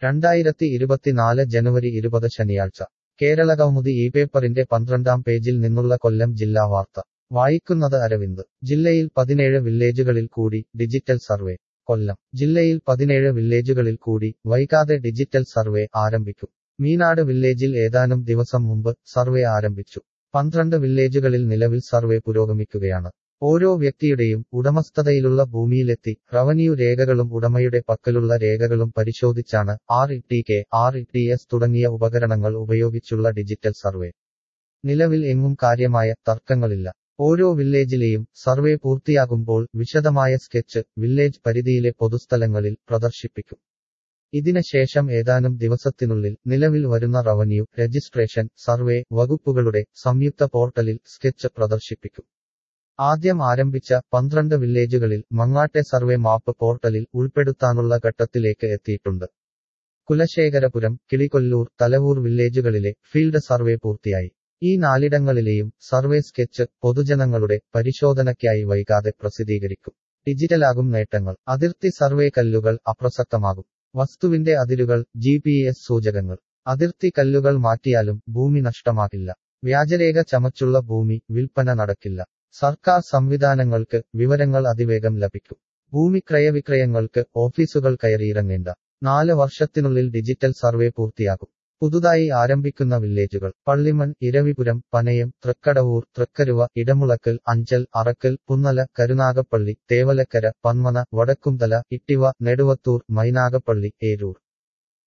രണ്ടായിരത്തി ഇരുപത്തിനാല് ജനുവരി ഇരുപത് ശനിയാഴ്ച കേരളകൗമുദി ഈ പേപ്പറിന്റെ പന്ത്രണ്ടാം പേജിൽ നിന്നുള്ള കൊല്ലം ജില്ലാ വാർത്ത വായിക്കുന്നത് അരവിന്ദ് ജില്ലയിൽ പതിനേഴ് വില്ലേജുകളിൽ കൂടി ഡിജിറ്റൽ സർവേ കൊല്ലം ജില്ലയിൽ പതിനേഴ് വില്ലേജുകളിൽ കൂടി വൈകാതെ ഡിജിറ്റൽ സർവേ ആരംഭിക്കും മീനാട് വില്ലേജിൽ ഏതാനും ദിവസം മുമ്പ് സർവേ ആരംഭിച്ചു പന്ത്രണ്ട് വില്ലേജുകളിൽ നിലവിൽ സർവേ പുരോഗമിക്കുകയാണ് ഓരോ വ്യക്തിയുടെയും ഉടമസ്ഥതയിലുള്ള ഭൂമിയിലെത്തി റവന്യൂ രേഖകളും ഉടമയുടെ പക്കലുള്ള രേഖകളും പരിശോധിച്ചാണ് R E T K R E T S തുടങ്ങിയ ഉപകരണങ്ങൾ ഉപയോഗിച്ചുള്ള ഡിജിറ്റൽ സർവേ നിലവിൽ എങ്ങും കാര്യമായ തർക്കങ്ങളില്ല ഓരോ വില്ലേജിലെയും സർവേ പൂർത്തിയാകുമ്പോൾ വിശദമായ സ്കെച്ച് വില്ലേജ് പരിധിയിലെ പൊതുസ്ഥലങ്ങളിൽ പ്രദർശിപ്പിക്കും ഇതിന് ശേഷം ഏതാനും ദിവസത്തിനുള്ളിൽ നിലവിൽ വരുന്ന റവന്യൂ രജിസ്ട്രേഷൻ സർവേ വകുപ്പുകളുടെ സംയുക്ത പോർട്ടലിൽ സ്കെച്ച് പ്രദർശിപ്പിക്കും ആദ്യം ആരംഭിച്ച പന്ത്രണ്ട് വില്ലേജുകളിൽ മങ്ങാട്ടെ സർവേ മാപ്പ് പോർട്ടലിൽ ഉൾപ്പെടുത്താനുള്ള ഘട്ടത്തിലേക്ക് എത്തിയിട്ടുണ്ട് കുലശേഖരപുരം കിളികൊല്ലൂർ തലവൂർ വില്ലേജുകളിലെ ഫീൽഡ് സർവേ പൂർത്തിയായി ഈ നാലിടങ്ങളിലെയും സർവേ സ്കെച്ച് പൊതുജനങ്ങളുടെ പരിശോധനയ്ക്കായി വൈകാതെ പ്രസിദ്ധീകരിക്കും ഡിജിറ്റലാകും നേട്ടങ്ങൾ അതിർത്തി സർവേ കല്ലുകൾ അപ്രസക്തമാകും വസ്തുവിന്റെ അതിരുകൾ ജി പി എസ് സൂചകങ്ങൾ അതിർത്തി കല്ലുകൾ മാറ്റിയാലും ഭൂമി നഷ്ടമാകില്ല വ്യാജരേഖ ചമച്ചുള്ള ഭൂമി വിൽപ്പന നടക്കില്ല സർക്കാർ സംവിധാനങ്ങൾക്ക് വിവരങ്ങൾ അതിവേഗം ലഭിക്കും ഭൂമി ക്രയവിക്രയങ്ങൾക്ക് ഓഫീസുകൾ കയറിയിറങ്ങേണ്ട നാല് വർഷത്തിനുള്ളിൽ ഡിജിറ്റൽ സർവേ പൂർത്തിയാകും പുതുതായി ആരംഭിക്കുന്ന വില്ലേജുകൾ പള്ളിമൺ ഇരവിപുരം പനയം തൃക്കടവൂർ തൃക്കരുവ ഇടമുളക്കൽ അഞ്ചൽ അറക്കൽ പുന്നല കരുനാഗപ്പള്ളി തേവലക്കര പന്മന വടക്കുംതല ഇട്ടിവ നെടുവത്തൂർ മൈനാഗപ്പള്ളി ഏരൂർ